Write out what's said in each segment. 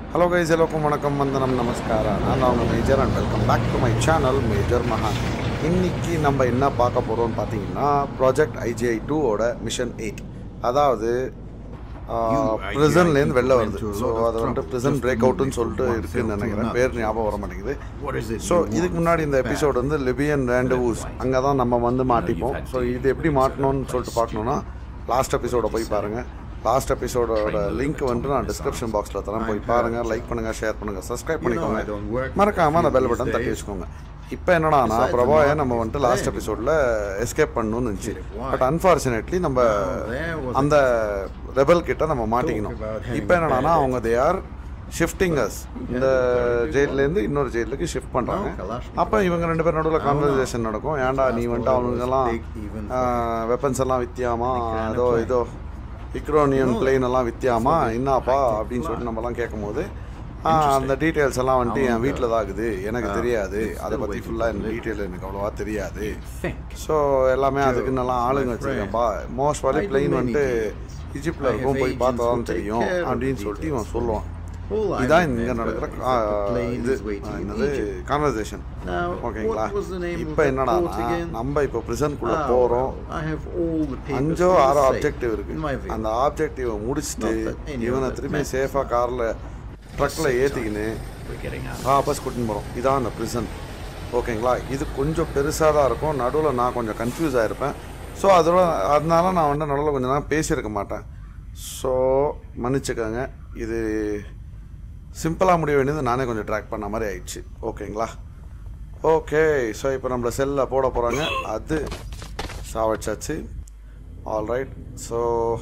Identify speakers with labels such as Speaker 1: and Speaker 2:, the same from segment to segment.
Speaker 1: Hello guys எல்லோருக்கும் வணக்கம் வந்தனம் நமஸ்காரம் நான் அவங்க major and welcome back to my channel major மகான் இன்னைக்கு நம்ம என்ன பார்க்க போகிறோம்னு பார்த்தீங்கன்னா ப்ராஜெக்ட் ஐஜிஐ டூவோட மிஷன் எயிட் அதாவது ப்ரிசன்லேருந்து வெளில வருது ஸோ அது வந்துட்டு ப்ரிசன் பிரேக் அவுட்னு சொல்லிட்டு இருக்குன்னு நினைக்கிறேன் பேர் ஞாபகம் வர மாட்டேங்குது
Speaker 2: What is it?
Speaker 1: So
Speaker 2: you
Speaker 1: இதுக்கு
Speaker 2: want
Speaker 1: முன்னாடி இந்த
Speaker 2: back?
Speaker 1: எபிசோட் வந்து லிபியன் ரேண்டவூஸ் அங்கே தான் நம்ம வந்து மாட்டிப்போம் ஸோ இது எப்படி மாட்டணும்னு சொல்லிட்டு பார்க்கணுன்னா லாஸ்ட் எபிசோட போய் பாருங்கள் லாஸ்ட் எபிசோடோட லிங்க் வந்துட்டு நான் டிஸ்கிரிப்ஷன் பாக்ஸில் தரேன் போய் பாருங்கள் லைக் பண்ணுங்கள் ஷேர் பண்ணுங்கள் subscribe
Speaker 2: You know I don't
Speaker 1: பண்ணிக்கோங்க
Speaker 2: work
Speaker 1: மறக்காமல் அந்த பெல்
Speaker 2: these
Speaker 1: பட்டன் தட்டி
Speaker 2: days.
Speaker 1: வச்சுக்கோங்க இப்போ என்னடானா
Speaker 2: Besides the
Speaker 1: பிரபாயை
Speaker 2: market
Speaker 1: நம்ம வந்துட்டு லாஸ்ட் எபிசோடில் எஸ்கேப் பண்ணணும்னு இருந்துச்சு
Speaker 2: Why?
Speaker 1: பட் அன்ஃபார்ச்சுனேட்லி நம்ம
Speaker 2: there was a-
Speaker 1: அந்த ரெபல் கிட்ட நம்ம மாட்டிக்கணும்
Speaker 2: about having
Speaker 1: இப்போ என்னடானா
Speaker 2: bad
Speaker 1: அவங்க தே ஆர் ஷிஃப்டிங் அஸ் இந்த ஜெயிலேருந்து இன்னொரு ஜெயிலுக்கு ஷிஃப்ட் பண்ணுறாங்க
Speaker 2: No, Kalashnikov.
Speaker 1: அப்போ இவங்க ரெண்டு பேர் நடுவில் கான்வர்சேஷன் நடக்கும் ஏன்டா நீ வந்துட்டு அவனுங்கெல்லாம்
Speaker 2: Big even
Speaker 1: வெப்பன்ஸ் எல்லாம் வித்தியாமா
Speaker 2: kind of
Speaker 1: அதோ
Speaker 2: plane.
Speaker 1: இதோ இக்ரோனியன்
Speaker 2: No.
Speaker 1: பிளேன் எல்லாம் வித்தியாமா
Speaker 2: So they
Speaker 1: என்னப்பா
Speaker 2: practice
Speaker 1: அப்படின்னு சொல்லிட்டு
Speaker 2: fly.
Speaker 1: நம்மலாம் கேட்கும்போது ஆ,
Speaker 2: Interesting.
Speaker 1: அந்த டீட்டெயில்ஸ் எல்லாம் வந்துட்டு என்
Speaker 2: அவங்க,
Speaker 1: வீட்டில் தான் இருக்குது எனக்கு
Speaker 2: uh,
Speaker 1: தெரியாது
Speaker 2: it's
Speaker 1: அதை
Speaker 2: still
Speaker 1: பற்றி
Speaker 2: waiting
Speaker 1: ஃபுல்லாக
Speaker 2: for
Speaker 1: எனக்கு
Speaker 2: the
Speaker 1: டீட்டெயில் எனக்கு அவ்வளோவா தெரியாது
Speaker 2: think.
Speaker 1: ஸோ எல்லாமே அதுக்கு நல்லா ஆளுங்க
Speaker 2: my
Speaker 1: வச்சுருக்கேன்ப்பா மோஸ்ட் வாலி
Speaker 2: I do
Speaker 1: பிளெயின்
Speaker 2: many
Speaker 1: வந்துட்டு
Speaker 2: things.
Speaker 1: இஜிப்டில்
Speaker 2: I have
Speaker 1: இருக்கும் போய்
Speaker 2: agents
Speaker 1: பார்த்தா
Speaker 2: who
Speaker 1: தான்
Speaker 2: take
Speaker 1: தெரியும்
Speaker 2: care of the
Speaker 1: அப்படின்னு சொல்லிட்டு இவன்
Speaker 2: details.
Speaker 1: சொல்லுவான்
Speaker 2: All I
Speaker 1: இதான் இங்கே
Speaker 2: remember
Speaker 1: நடக்கிற
Speaker 2: is that the plane
Speaker 1: இது
Speaker 2: is waiting in
Speaker 1: என்னது
Speaker 2: Egypt.
Speaker 1: கான்வர்சேஷன்
Speaker 2: Now,
Speaker 1: ஓகேங்களா
Speaker 2: what was the name of
Speaker 1: இப்போ
Speaker 2: that
Speaker 1: என்னடானா
Speaker 2: port again?
Speaker 1: நம்ம இப்போ ப்ரிசன்குள்ளே
Speaker 2: Ah,
Speaker 1: போகிறோம்
Speaker 2: well, I have all the papers
Speaker 1: அஞ்சோ
Speaker 2: for the
Speaker 1: ஆறோ
Speaker 2: safe
Speaker 1: ஆப்ஜெக்டிவ் இருக்கு
Speaker 2: in my vehicle.
Speaker 1: அந்த ஆப்ஜெக்டிவை முடிச்சுட்டு
Speaker 2: Not that any of
Speaker 1: இவனை
Speaker 2: that
Speaker 1: திரும்பி
Speaker 2: matters.
Speaker 1: சேஃபாக காரில் ட்ரக்கில் ஏற்றிக்கின்னு
Speaker 2: We're getting out.
Speaker 1: வாபஸ் கூட்டின்னு போகிறோம் இதான் அந்த ப்ரிசன் ஓகேங்களா இது கொஞ்சம் பெருசாக தான் இருக்கும் நடுவில் நான் கொஞ்சம் கன்ஃபியூஸ் ஆகிருப்பேன் ஸோ அதோட அதனால நான் வந்து நடுவில் கொஞ்சம் நேரம் பேசியிருக்க மாட்டேன் ஸோ மன்னிச்சுக்கோங்க இது சிம்பிளாக முடிய வேண்டியது நானே கொஞ்சம் ட்ராக் பண்ண மாதிரி ஆயிடுச்சு ஓகேங்களா ஓகே ஸோ இப்போ நம்மளை செல்லில் போட போகிறாங்க அது சாவச்சாச்சு ஆல்ரைட் ஸோ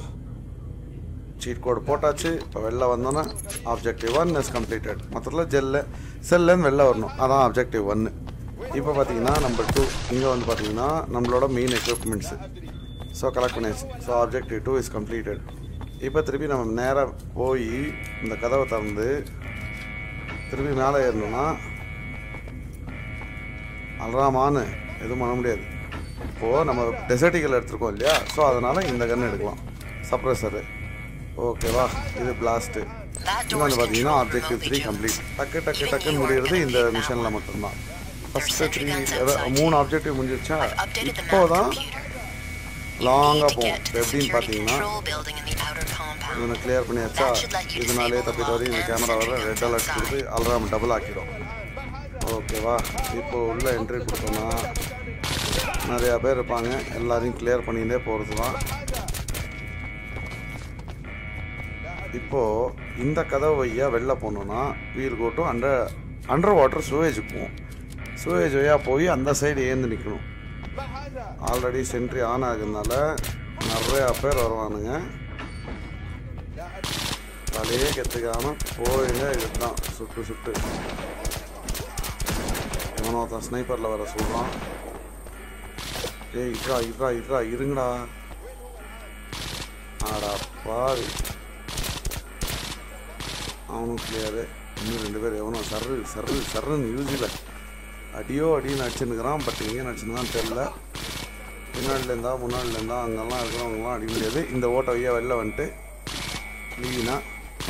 Speaker 1: சீட் கோடு போட்டாச்சு இப்போ வெளில வந்தோன்னா ஆப்ஜெக்டிவ் ஒன் இஸ் கம்ப்ளீட்டட் மொத்தத்தில் ஜெல்ல செல்லேருந்து வெளில வரணும் அதான் ஆப்ஜெக்டிவ் ஒன்று இப்போ பார்த்தீங்கன்னா நம்பர் டூ இங்கே வந்து பார்த்தீங்கன்னா நம்மளோட மெயின் எக்யூப்மெண்ட்ஸு ஸோ கலெக்ட் பண்ணியாச்சு so objective two is completed இப்போ திருப்பி நம்ம நேராக போய் இந்த கதவை திறந்து திருப்பி மேலே ஏறணும்னா அல்றாமான்னு எதுவும் பண்ண முடியாது இப்போது நம்ம டெசர்ட்டிகள் எடுத்துருக்கோம் இல்லையா ஸோ அதனால் இந்த கன் எடுக்கலாம் சப்ரஸரு ஓகேவா இது பிளாஸ்ட்டு இன்னும் வந்து பார்த்தீங்கன்னா ஆப்ஜெக்டிவ் த்ரீ கம்ப்ளீட் டக்கு டக்கு டக்குன்னு முடியறது இந்த மிஷனில் மட்டும்தான் ஃபஸ்ட்டு த்ரீ மூணு ஆப்ஜெக்டிவ் முடிஞ்சிருச்சா இப்போ தான் லாங்காக போகும் இப்போ எப்படின்னு பார்த்தீங்கன்னா இவனை கிளியர் பண்ணியாச்சா இதனாலே தப்பிட்டு வரையும் இந்த கேமரா வர ரெட் அலர்ட் கொடுத்து அல்ராம் டபுள் ஆக்கிடும் ஓகேவா இப்போ உள்ள என்ட்ரி கொடுத்தோம்னா நிறையா பேர் இருப்பாங்க எல்லாரையும் கிளியர் பண்ணிகிட்டே போகிறது தான் இப்போது இந்த கதவு வழியா வெளில போகணுன்னா வீல் கோட்டும் அண்டர் அண்டர் வாட்டர் சுவேஜுக்கு போவோம் சுவேஜ் வழியாக போய் அந்த சைடு ஏந்து நிற்கணும் ஆல்ரெடி சென்ட்ரி ஆன் ஆகுறதுனால நிறையா பேர் வருவானுங்க தலையே கற்றுக்காம போயிங்க இதுதான் சுட்டு சுட்டு எவனோ ஒருத்தன் ஸ்னைப்பரில் வர சொல்கிறான் ஏய் இட்ரா இட்ரா இட்ரா இருங்கடா ஆடா பாவி அவனும் கிளியரு இன்னும் ரெண்டு பேர் எவனோ சர்ரு சர்ரு சர்ருன்னு யூஸில் அடியோ அடின்னு அடிச்சுன்னுக்கிறான் பட் எங்கே நடிச்சுன்னு தெரில பின்னாடிலேருந்தா முன்னாடிலேருந்தா அங்கெல்லாம் இருக்கிறவங்களாம் அடிக்க முடியாது இந்த ஓட்ட வழியாக வெளில வந்துட்டு க்ளீனாக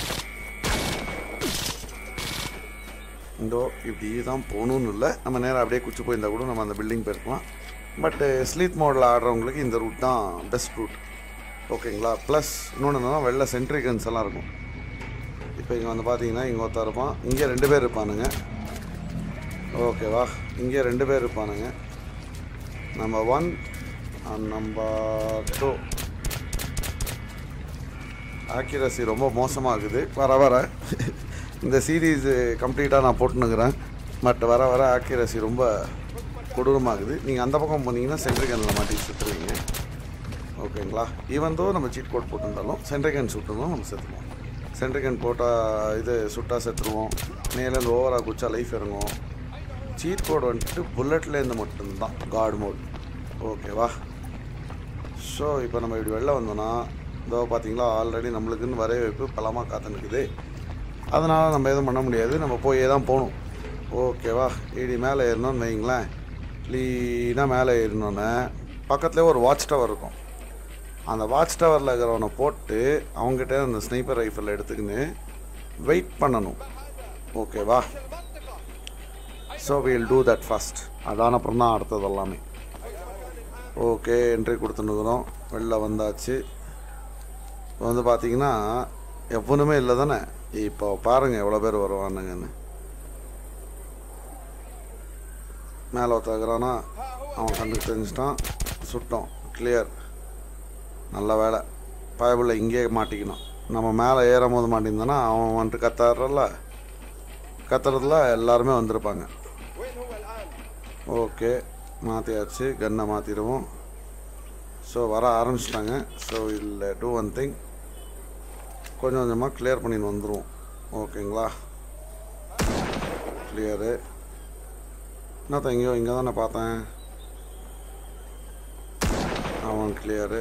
Speaker 1: இந்தோ இப்படி தான் போகணும்னு இல்லை நம்ம நேராக அப்படியே குச்சி போயிருந்தா கூட நம்ம அந்த பில்டிங் போயிருக்கலாம் பட்டு ஸ்லீத் மோடில் ஆடுறவங்களுக்கு இந்த ரூட் தான் பெஸ்ட் ரூட் ஓகேங்களா ப்ளஸ் இன்னொன்று என்னன்னா வெளில சென்ட்ரிகன்ஸ் எல்லாம் இருக்கும் இப்போ இங்கே வந்து பார்த்தீங்கன்னா இங்கே ஒருத்தர் இருப்பான் இங்கே ரெண்டு பேர் இருப்பானுங்க ஓகேவா இங்கே ரெண்டு பேர் இருப்பானுங்க number one and number two accuracy ரொம்ப மோசமாக இருக்குது வர வர இந்த சீரீஸ் கம்ப்ளீட்டாக நான் போட்டுனுக்கிறேன் பட் வர வர ஆக்யூரசி ரொம்ப கொடூரமாகுது நீங்கள் அந்த பக்கம் போனீங்கன்னா சென்ட்ரிகனில் மாட்டி சுற்றுவீங்க ஓகேங்களா ஈவன் தோ நம்ம சீட் கோட் போட்டிருந்தாலும் சென்ட்ரிகன் சுட்டணும் நம்ம செத்துருவோம் சென்ட்ரிகன் போட்டால் இது சுட்டால் செத்துருவோம் மேலேருந்து ஓவராக குச்சா லைஃப் இறங்கும் சீட் கோட் வந்துட்டு புல்லட்லேருந்து மட்டும்தான் காட் மோட் ஓகேவா ஸோ இப்போ நம்ம இப்படி வெளில வந்தோம்னா இதோ பார்த்தீங்களா ஆல்ரெடி நம்மளுக்குன்னு வரவேற்பு பலமாக காத்து நிற்குது அதனால் நம்ம எதுவும் பண்ண முடியாது நம்ம போயே தான் போகணும் ஓகேவா இடி மேலே ஏறணும்னு வைங்களேன் க்ளீனாக மேலே ஏறினோன்னே பக்கத்துலேயே ஒரு வாட்ச் டவர் இருக்கும் அந்த வாட்ச் டவரில் இருக்கிறவனை போட்டு அவங்ககிட்ட அந்த ஸ்னைப்பர் ரைஃபிள் எடுத்துக்கின்னு வெயிட் பண்ணணும் ஓகேவா so we'll do that first அதான் அப்புறம் தான் அடுத்தது எல்லாமே ஓகே என்ட்ரி கொடுத்துன்னுக்குறோம் வெளில வந்தாச்சு இப்போ வந்து பார்த்தீங்கன்னா எவனுமே இல்லை தானே இப்போ பாருங்கள் எவ்வளோ பேர் வருவானுங்கன்னு மேலே ஒருத்தக்கிறானா அவன் கண்ணுக்கு தெரிஞ்சிட்டான் சுட்டோம் கிளியர் நல்ல வேலை பயபுள்ள இங்கேயே மாட்டிக்கணும் நம்ம மேலே ஏறும் போது மாட்டியிருந்தானா அவன் வந்துட்டு கத்தாடுறல கத்துறதுல எல்லாருமே வந்திருப்பாங்க ஓகே மாற்றியாச்சு கன்னை மாற்றிடுவோம் ஸோ வர ஆரம்பிச்சிட்டாங்க ஸோ இல்லை டூ ஒன் திங் கொஞ்சம் கொஞ்சமாக கிளியர் பண்ணின்னு வந்துடுவோம் ஓகேங்களா கிளியரு என்னத்த எங்கேயோ இங்கே தானே பார்த்தேன் அவன் கிளியரு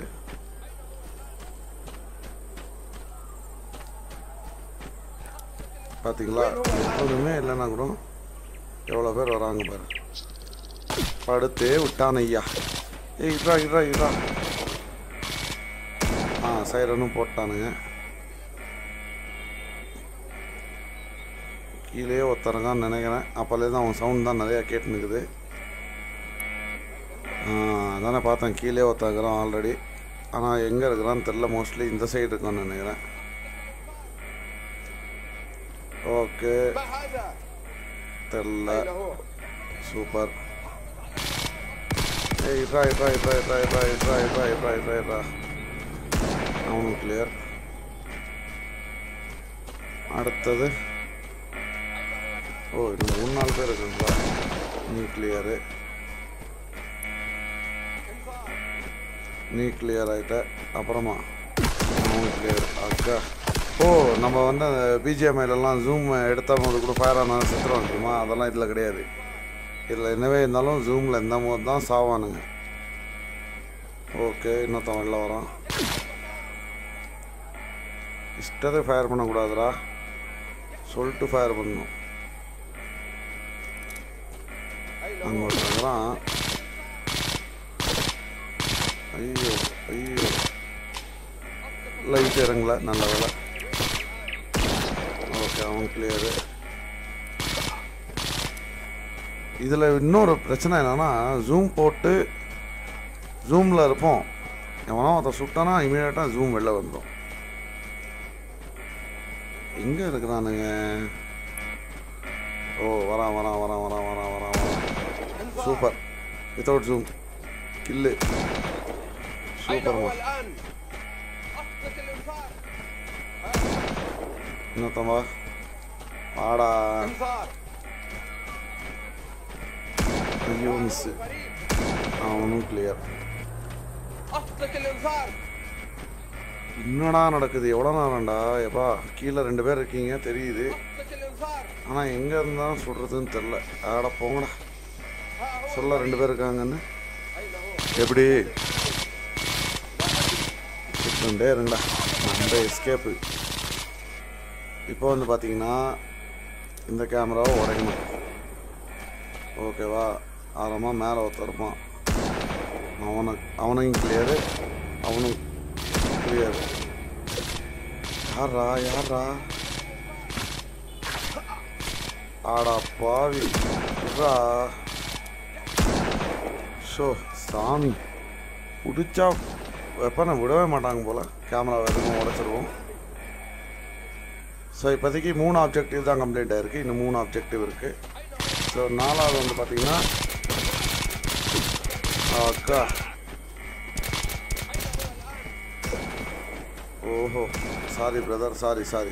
Speaker 1: பார்த்தீங்களா எப்போதுமே இல்லைன்னா கூட எவ்வளோ பேர் வராங்க பாரு படுத்தே விட்டான் ஐயா ஏய் இட்ரா இட்ரா இட்ரா ஆ சைரனும் போட்டானுங்க கீழே ஒருத்தரங்கான்னு நினைக்கிறேன் அப்போலே தான் அவன் சவுண்ட் தான் நிறையா கேட்டுனுக்குது ஆ அதானே பார்த்தேன் கீழே ஒருத்தங்கிறான் ஆல்ரெடி ஆனால் எங்கே இருக்கிறான்னு தெரில மோஸ்ட்லி இந்த சைடு இருக்கான்னு நினைக்கிறேன் ஓகே தெரில சூப்பர் ஏய் இட்ரா இட்ரா இட்ரா இட்ரா இட்ரா இட்ரா இட்ரா இட்ரா இட்ரா இட்ரா அவனும் கிளியர் அடுத்தது ஓ இன்னும் மூணு நாலு பேர் இருக்குங்களா நீ கிளியரு நீ கிளியர் ஆகிட்ட அப்புறமா அவன் கிளியர் அக்கா ஓ நம்ம வந்து அந்த பிஜிஎம்ஐலலாம் ஜூம் எடுத்த போது கூட ஃபயர் ஆனால் செத்துருவாங்க தெரியுமா அதெல்லாம் இதில் கிடையாது இதில் என்னவே இருந்தாலும் ஜூமில் இந்த போது தான் சாவானுங்க ஓகே இன்னொருத்தன் வெளில வரான் இஷ்டத்தை ஃபயர் பண்ணக்கூடாதுடா சொல்லிட்டு ஃபயர் பண்ணணும் அங்கே ஒருத்தவங்களாம் ஐயோ ஐயோ லைட் இறங்கல நல்ல வேலை ஓகே அவன் கிளியரு இதில் இன்னொரு பிரச்சனை என்னன்னா ஜூம் போட்டு ஜூமில் இருப்போம் எவனோ ஒருத்தன் சுட்டானா இமீடியட்டாக ஜூம் வெளில வந்துடும் எங்கே இருக்கிறானுங்க ஓ வரான் வரான் வரான் வரான் வரான் வரான் வரான் super without zoom kill
Speaker 3: أين
Speaker 1: super
Speaker 3: هو الآن؟ أسقط الإنذار
Speaker 1: இன்னொருத்தன் வா வாடா
Speaker 3: إنذار
Speaker 1: ஐயோ மிஸ்ஸு
Speaker 3: فريق
Speaker 1: அவனும் கிளியர்
Speaker 3: أسقط الإنذار
Speaker 1: என்னடா நடக்குது எவ்வளோ நேரம்டா எப்பா கீழே ரெண்டு பேர் இருக்கீங்க தெரியுது
Speaker 3: أسقط الإنذار
Speaker 1: ஆனால் எங்கே இருந்தாலும் சொல்கிறதுன்னு தெரில ஆட போங்கடா
Speaker 3: ها هو
Speaker 1: சொல்ல ரெண்டு பேர் இருக்காங்கன்னு
Speaker 3: أين هو؟
Speaker 1: எப்படி சுட்டுண்டே இருங்கடா நம்ம எஸ்கேப்பு இப்போ வந்து பார்த்தீங்கன்னா இந்த கேமராவை உடைக்கணும் ஓகேவா ஆரமாக மேலே ஒருத்தன் இருப்பான் அவனை அவனையும் கிளியரு அவனும் கிளியரு யாரா யாரா ஆடா பாவி விட்றா. ஷோ சாமி பிடிச்சா வெப்பனை விடவே மாட்டாங்க போல் கேமரா எதுவும் உடச்சிருவோம் ஸோ இப்போதைக்கு மூணு ஆப்ஜெக்டிவ் தான் கம்ப்ளீட் ஆயிருக்கு இன்னும் மூணு ஆப்ஜெக்டிவ் இருக்குது ஸோ நாலாவது வந்து பார்த்தீங்கன்னா அக்கா ஓஹோ சாரி பிரதர் சாரி சாரி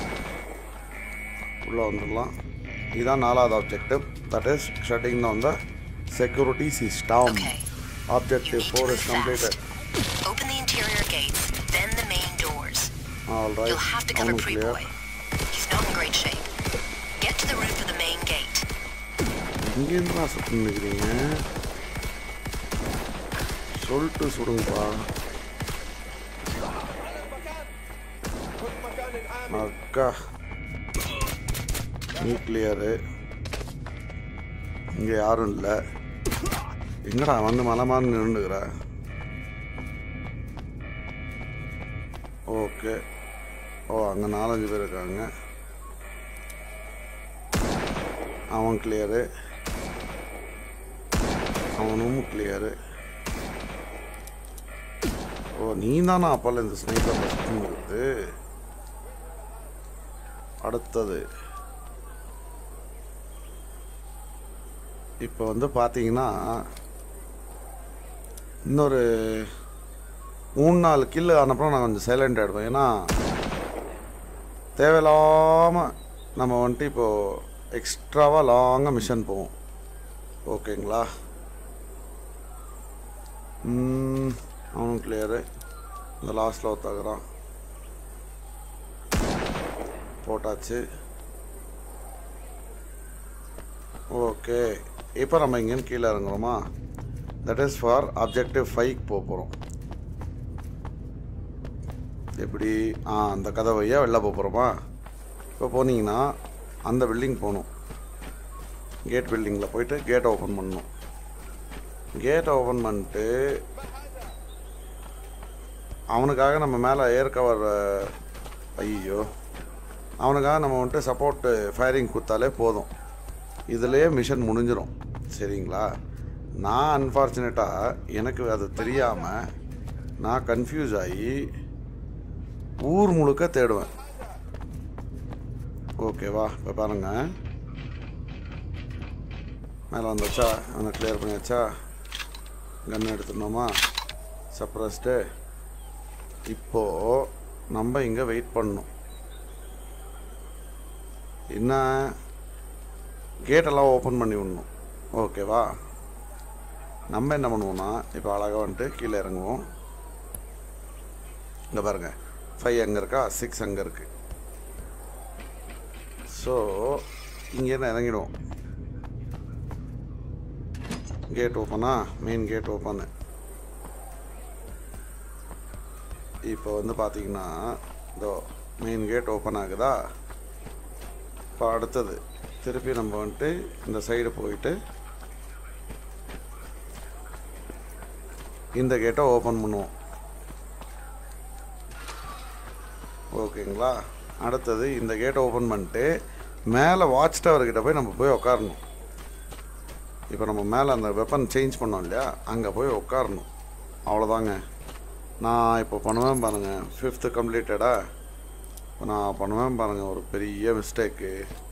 Speaker 1: உள்ளே வந்துடலாம் இதுதான் நாலாவது objective that is shutting down the security system
Speaker 4: Okay.
Speaker 1: Objective four is completed
Speaker 4: Open the interior gates, then the main doors.
Speaker 1: All right
Speaker 4: You'll have to cover
Speaker 1: அவனும்
Speaker 4: Pre-Boy.
Speaker 1: Clear
Speaker 4: He's not in great shape. Get to the roof of the main gate.
Speaker 1: எங்கேருந்துடா சுட்டு நிற்கிறீங்க சொல்லிட்டு சுடுங்கப்பா
Speaker 3: خذ مكان آمن
Speaker 1: அக்கா நீ clear இங்கே யாரும் இல்லை எங்கடா வந்து மலை மாதிரி நின்றுக்கிற ஓகே ஓ அங்கே நாலஞ்சு பேர் இருக்காங்க அவன் கிளியரு அவனும் கிளியரு ஓ நீ தானா அப்போல்லாம் இந்த ஸ்னைப்பரில் சுற்றுங்கிறது அடுத்தது இப்போ வந்து பார்த்தீங்கன்னா இன்னொரு மூணு நாலு கில்லு ஆனப்புறம் நான் கொஞ்சம் சைலண்ட் ஆகிடுவேன் ஏன்னா தேவையில்லாமல் நம்ம வந்துட்டு இப்போது எக்ஸ்ட்ராவாக லாங்காக மிஷன் போவோம் ஓகேங்களா ம், அவனும் கிளியரு இந்த லாஸ்ட்டில் ஒருத்தகுறான் போட்டாச்சு ஓகே இப்போ நம்ம இங்கேருந்து கீழே இறங்குறோமா that is for objective five போக போகிறோம் எப்படி ஆ அந்த கதை வழியாக வெளில போக போகிறோமா இப்போ போனீங்கன்னா அந்த பில்டிங் போகணும் கேட் பில்டிங்கில் போயிட்டு கேட் ஓப்பன் பண்ணணும் கேட் ஓப்பன் பண்ணிட்டு அவனுக்காக நம்ம மேலே ஏர் கவர் ஐயோ அவனுக்காக நம்ம வந்துட்டு சப்போர்ட்டு ஃபயரிங் கொடுத்தாலே போதும் இதுலேயே மிஷன் முடிஞ்சிடும் சரிங்களா நான் அன்ஃபார்ச்சுனேட்டாக எனக்கு அது தெரியாமல் நான் கன்ஃபியூஸ் ஆகி ஊர் முழுக்க தேடுவேன் ஓகேவா இப்போ பாருங்க மேலே வந்தாச்சா அவனை கிளியர் பண்ணியாச்சா கன் எடுத்துடணுமா சப்ரஸ்ட்டு இப்போது நம்ம இங்கே வெயிட் பண்ணணும் என்ன கேட்டெல்லாம் ஓப்பன் பண்ணி விடணும் ஓகேவா நம்ம என்ன பண்ணுவோம்னா இப்போ அழகாக வந்துட்டு கீழே இறங்குவோம் இங்கே பாருங்கள் ஃபைவ் அங்கே இருக்கா சிக்ஸ் அங்கே இருக்குது ஸோ இங்கேருந்து இறங்கிடுவோம் கேட் ஓப்பனா மெயின் கேட் ஓப்பனு இப்போ வந்து பார்த்தீங்கன்னா இதோ மெயின் கேட் ஓப்பன் ஆகுதா இப்போ அடுத்தது திருப்பி நம்ம வந்துட்டு இந்த சைடு போயிட்டு இந்த கேட்டை ஓப்பன் பண்ணுவோம் ஓகேங்களா அடுத்தது இந்த கேட்டை ஓப்பன் பண்ணிட்டு மேலே வாட்ச் டவர் கிட்ட போய் நம்ம போய் உட்காரணும் இப்போ நம்ம மேலே அந்த வெப்பன் சேஞ்ச் பண்ணோம் இல்லையா அங்கே போய் உட்காரணும் அவ்வளோதாங்க நான் இப்போ பண்ணுவேன் பாருங்கள் ஃபிஃப்த்து கம்ப்ளீட்டடா இப்போ நான் பண்ணுவேன் பாருங்கள் ஒரு பெரிய மிஸ்டேக்கு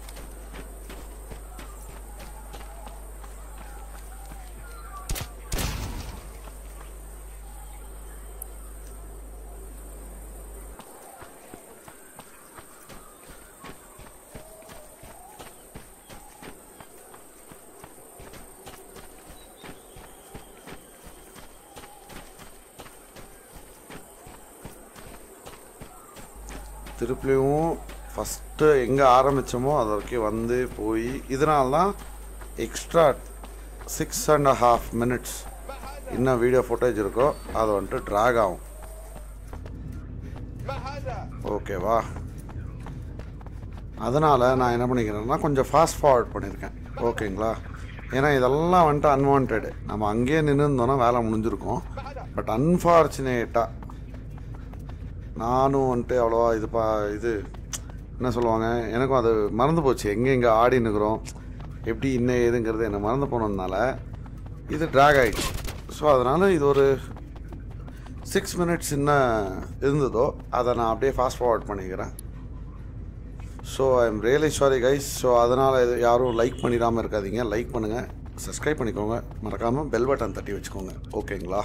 Speaker 1: திருப்பியும் ஃபஸ்ட்டு எங்கே ஆரம்பித்தோமோ அது வரைக்கும் வந்து போய் இதனால தான் extra six and half minutes இன்னும் வீடியோ ஃபுட்டேஜ் இருக்கோ அது வந்துட்டு ட்ராக் ஆகும்
Speaker 3: ما هذا؟
Speaker 1: ஓகேவா அதனால் நான் என்ன பண்ணிக்கிறேன்னா கொஞ்சம் ஃபாஸ்ட் ஃபார்வர்ட் பண்ணியிருக்கேன் ஓகேங்களா ஏன்னா இதெல்லாம் வந்துட்டு அன்வான்ட் நம்ம அங்கேயே நின்றுருந்தோன்னா வேலை முடிஞ்சிருக்கும் பட் அன்ஃபார்ச்சுனேட்டாக நானும் வந்துட்டு அவ்வளோவா இது பா இது என்ன சொல்லுவாங்க எனக்கும் அது மறந்து போச்சு எங்கே எங்கே ஆடி நிற்கிறோம் எப்படி இன்னும் ஏதுங்கிறது எனக்கு மறந்து போனதுனால இது ட்ராக் ஆகிடுச்சு ஸோ அதனால் இது ஒரு சிக்ஸ் மினிட்ஸ் என்ன இருந்ததோ அதை நான் அப்படியே ஃபாஸ்ட் ஃபார்வர்ட் பண்ணிக்கிறேன் so I am really sorry guys so அதனால் இது யாரும் லைக் பண்ணிடாமல் இருக்காதீங்க லைக் பண்ணுங்கள் சப்ஸ்கிரைப் பண்ணிக்கோங்க மறக்காமல் பெல் பட்டன் தட்டி வச்சுக்கோங்க ஓகேங்களா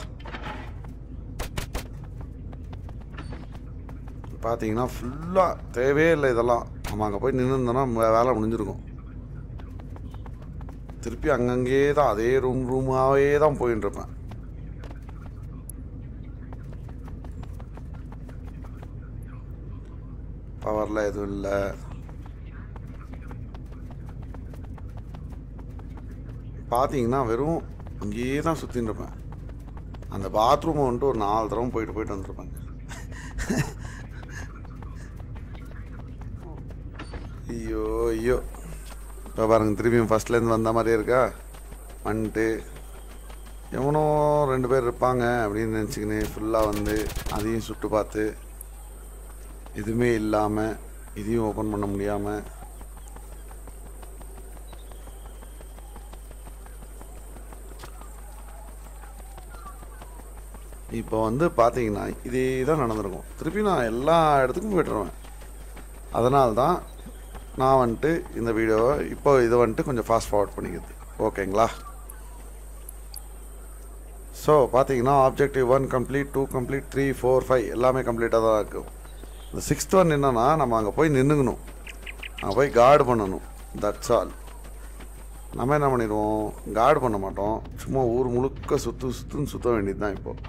Speaker 1: பார்த்தீங்கன்னா ஃபுல்லாக தேவையே இல்லை இதெல்லாம் நம்ம அங்கே போய் நின்றுருந்தோன்னா வேலை முடிஞ்சிருக்கும் திருப்பி அங்கங்கேயே தான் அதே ரூம் ரூமாகவே தான் போயின்னு இருப்பேன் பவரில் எதுவும் இல்லை பார்த்தீங்கன்னா வெறும் அங்கேயே தான் சுற்றின்னு இருப்பேன் அந்த பாத்ரூமை வந்துட்டு ஒரு நாலு தடவை போயிட்டு போயிட்டு வந்துருப்பாங்க ஐயோ ஐயோ இப்போ பாருங்க திரும்பியும் ஃபஸ்ட்லேருந்து வந்த மாதிரியே இருக்கா வந்துட்டு எவனோ ரெண்டு பேர் இருப்பாங்க அப்படின்னு நினச்சிக்கின்னு ஃபுல்லாக வந்து அதையும் சுட்டு பார்த்து எதுவுமே இல்லாமல் இதையும் ஓப்பன் பண்ண முடியாமல் இப்போ வந்து பார்த்தீங்கன்னா இதே தான் நடந்திருக்கும் திருப்பி நான் எல்லா இடத்துக்கும் போய்ட்டுருவேன் அதனால தான் நான் வந்துட்டு இந்த வீடியோவை இப்போ இதை வந்துட்டு கொஞ்சம் ஃபாஸ்ட் ஃபார்வர்ட் பண்ணிக்கிறது ஓகேங்களா ஸோ பார்த்தீங்கன்னா objective one complete two complete three four five எல்லாமே கம்ப்ளீட்டாக தான் இருக்கும் இந்த சிக்ஸ்த் ஒன் என்னன்னா நம்ம அங்கே போய் நின்றுக்கணும் அங்கே போய் கார்டு பண்ணணும் தட்ஸ் ஆல் நம்ம என்ன பண்ணிடுவோம் கார்டு பண்ண மாட்டோம் சும்மா ஊர் முழுக்க சுற்று சுற்றுன்னு சுற்ற வேண்டியது தான் இப்போ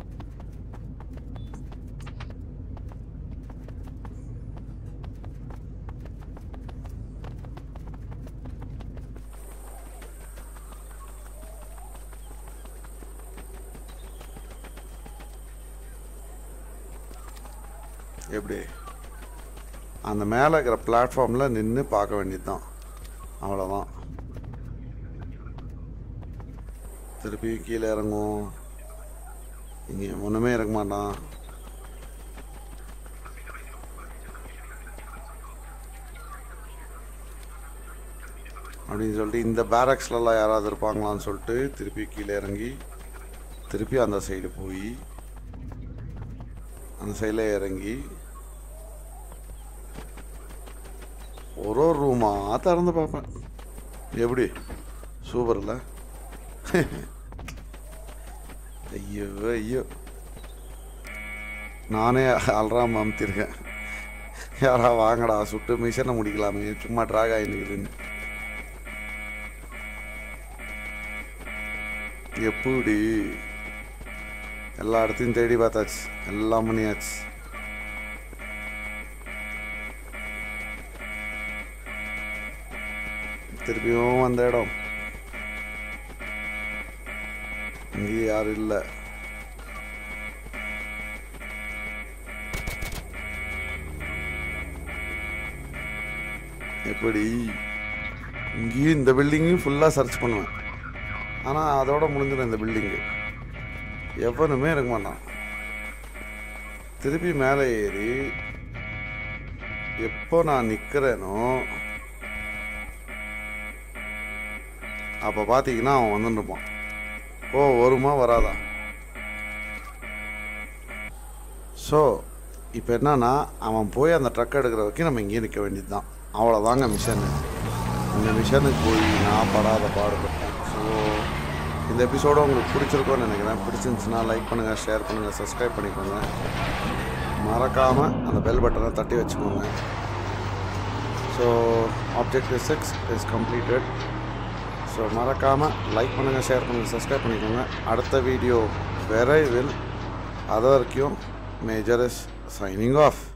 Speaker 1: எப்படி அந்த மேலே இருக்கிற பிளாட்ஃபார்மில் நின்று பார்க்க வேண்டியது தான் அவ்வளோதான் திருப்பி கீழே இறங்கும் இங்கே ஒன்றுமே இறங்க மாட்டான் அப்படின்னு சொல்லிட்டு இந்த பேரக்ஸ்லலாம் யாராவது இருப்பாங்களான்னு சொல்லிட்டு திருப்பி கீழே இறங்கி திருப்பி அந்த சைடு போய் அந்த சைடில் இறங்கி ஒரு ஒரு ரூமாக திறந்து பார்ப்பேன் எப்படி சூப்பர்ல ஐயோ ஐயோ நானே அல்றாம அமுத்திருக்கேன் யாரா வாங்கடா சுட்டு மிஷனை முடிக்கலாமே சும்மா ட்ராக் ஆகினுக்குதுன்னு எப்படி எல்லா இடத்தையும் தேடி பார்த்தாச்சு எல்லாம் பண்ணியாச்சு திருப்பியும் அந்த இடம் இங்கே யாரும் இல்லை எப்படி இங்கேயும் இந்த பில்டிங்கையும் ஃபுல்லாக சர்ச் பண்ணுவேன் ஆனால் அதோட முடிஞ்சிடும் இந்த பில்டிங்கு எவனுமே இருக்க மாட்டான் திருப்பி மேலே ஏறி எப்போ நான் நிற்கிறேனோ அப்போ பார்த்தீங்கன்னா அவன் வந்துருப்பான் ஓ வருமா வராதா ஸோ இப்போ என்னன்னா அவன் போய் அந்த ட்ரக் எடுக்கிற வரைக்கும் நம்ம இங்கேயே நிற்க வேண்டியது தான் அவ்வளோதாங்க மிஷனு இந்த மிஷனுக்கு போய் நான் படாத பாடுபட்டேன் ஸோ இந்த எபிசோடு உங்களுக்கு பிடிச்சிருக்கோன்னு நினைக்கிறேன் பிடிச்சிருந்துச்சுன்னா லைக் பண்ணுங்கள் ஷேர் பண்ணுங்கள் சப்ஸ்கிரைப் பண்ணிக்கோங்க மறக்காமல் அந்த பெல் பட்டனை தட்டி வச்சுக்கோங்க so objective six is completed so மறக்காமல் லைக் பண்ணுங்கள் ஷேர் பண்ணுங்கள் சப்ஸ்கிரைப் பண்ணிக்கோங்க அடுத்த வீடியோ விரைவில் அது வரைக்கும் மேஜர் இஸ் சைனிங் ஆஃப்